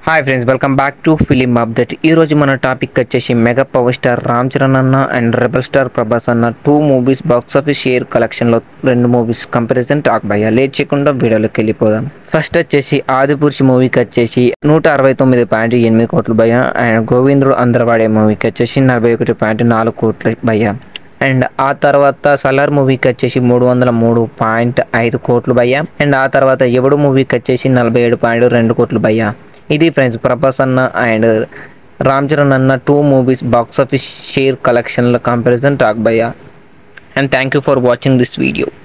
hi friends welcome back to film update ఈ రోజు మన టాపిక్ వచ్చేసి mega power star Ram Charan అన్న అండ్ రెబల్ స్టార్ ప్రభాస్ అన్న two movies box office share కలెక్షన్లో రెండు మూవీస్ కంపారిజన్ టాక్ భయ్యా లేట్ చేయకుండా వీడియోలోకి వెళ్ళిపోదాం ఫస్ట్ వచ్చేసి ఆదిపురుషి మూవీకి వచ్చేసి నూట అరవై తొమ్మిది పాయింట్ ఎనిమిది కోట్లు భయ్యా అండ్ గోవిందుడు అందరవాడే మూవీకి వచ్చేసి నలభై ఒకటి పాయింట్ నాలుగు కోట్లు భయ్యా అండ్ ఆ తర్వాత సలార్ మూవీకి వచ్చేసి మూడు వందల మూడు పాయింట్ ఐదు కోట్లు భయ్యా అండ్ ఆ తర్వాత ఎవడు మూవీకి వచ్చేసి నలభై ఏడు పాయింట్ రెండు కోట్లు భయ్యా ఇది ఫ్రెండ్స్ ప్రభాస్ అన్న అండ్ రామ్ చరణ్ అన్న two movies box office share కలెక్షన్ల కంపారిజన్ టాక్ భయ్యా and thank you for watching this video